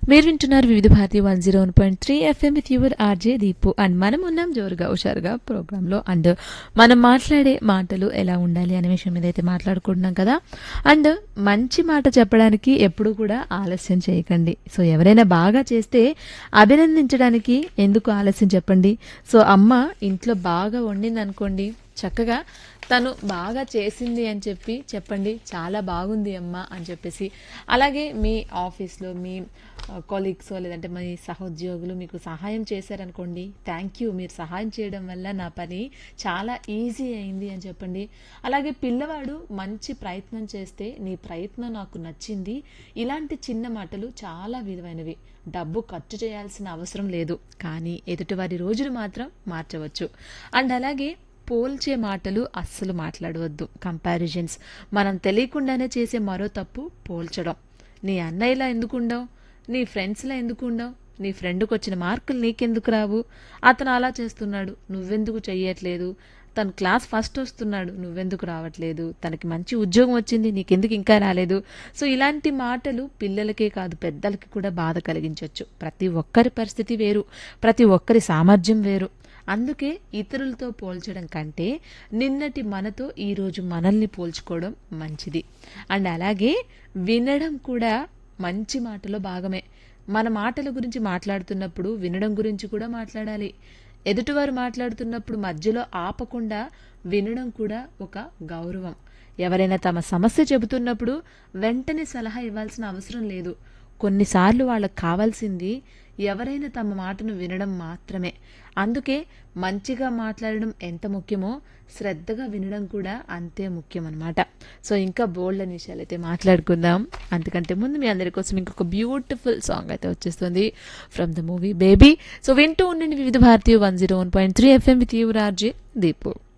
మీరు వింటున్నారు Vividh Bharati one zero one point three FM with your RJ Deepu and మనం ఉన్నాం జోరుగా హుషారుగా ప్రోగ్రాంలో అండ్ మనం మాట్లాడే మాటలు ఎలా ఉండాలి అనే విషయం మీద అయితే మాట్లాడుకుంటున్నాం కదా అండ్ మంచి మాట చెప్పడానికి ఎప్పుడు కూడా ఆలస్యం చేయకండి సో ఎవరైనా బాగా చేస్తే అభినందించడానికి ఎందుకు ఆలస్యం చెప్పండి సో అమ్మ ఇంట్లో బాగా వండింది అనుకోండి చక్కగా తను బాగా చేసింది అని చెప్పి చెప్పండి చాలా బాగుంది అమ్మ అని చెప్పేసి అలాగే మీ ఆఫీస్లో మీ కొలీగ్స్ లేదంటే మీ సహోద్యోగులు మీకు సహాయం చేశారనుకోండి థ్యాంక్ యూ మీరు సహాయం చేయడం వల్ల నా పని చాలా ఈజీ అయింది అని చెప్పండి అలాగే పిల్లవాడు మంచి ప్రయత్నం చేస్తే నీ ప్రయత్నం నాకు నచ్చింది ఇలాంటి చిన్న మాటలు చాలా విలువైనవి డబ్బు ఖర్చు చేయాల్సిన అవసరం లేదు కానీ ఎదుటివారి రోజులు మాత్రం మార్చవచ్చు అండ్ అలాగే పోల్చే మాటలు అస్సలు మాట్లాడవద్దు కంపారిజన్స్ మనం తెలియకుండానే చేసే మరో తప్పు పోల్చడం నీ అన్నయ్యలా ఎందుకు ఉండవు నీ ఫ్రెండ్స్లా ఎందుకు ఉండవు నీ ఫ్రెండ్కి వచ్చిన మార్కులు నీకెందుకు రావు అతను అలా చేస్తున్నాడు నువ్వెందుకు చెయ్యట్లేదు తను క్లాస్ ఫస్ట్ వస్తున్నాడు నువ్వెందుకు రావట్లేదు తనకి మంచి ఉద్యోగం వచ్చింది నీకెందుకు ఇంకా రాలేదు సో ఇలాంటి మాటలు పిల్లలకే కాదు పెద్దలకి కూడా బాధ కలిగించవచ్చు ప్రతి ఒక్కరి పరిస్థితి వేరు ప్రతి ఒక్కరి సామర్థ్యం వేరు అందుకే ఇతరులతో పోల్చడం కంటే నిన్నటి మనతో ఈరోజు మనల్ని పోల్చుకోవడం మంచిది అండ్ అలాగే వినడం కూడా మంచి మాటలో భాగమే మన మాటల గురించి మాట్లాడుతున్నప్పుడు వినడం గురించి కూడా మాట్లాడాలి ఎదుటివారు మాట్లాడుతున్నప్పుడు మధ్యలో ఆపకుండా వినడం కూడా ఒక గౌరవం ఎవరైనా తమ సమస్య చెబుతున్నప్పుడు వెంటనే సలహా ఇవ్వాల్సిన అవసరం లేదు కొన్నిసార్లు వాళ్ళకి కావాల్సింది ఎవరైనా తమ మాటను వినడం మాత్రమే అందుకే మంచిగా మాట్లాడడం ఎంత ముఖ్యమో శ్రద్ధగా వినడం కూడా అంతే ముఖ్యం అనమాట సో ఇంకా బోల్డ్ అనే విషయాలు అయితే మాట్లాడుకుందాం అంతకంటే ముందు మీ అందరి కోసం ఇంకొక బ్యూటిఫుల్ సాంగ్ అయితే వచ్చేస్తుంది from the movie baby so వింటూ ఉండండి వివిధ భారతీయ one zero one point three FM with your RJ Deepu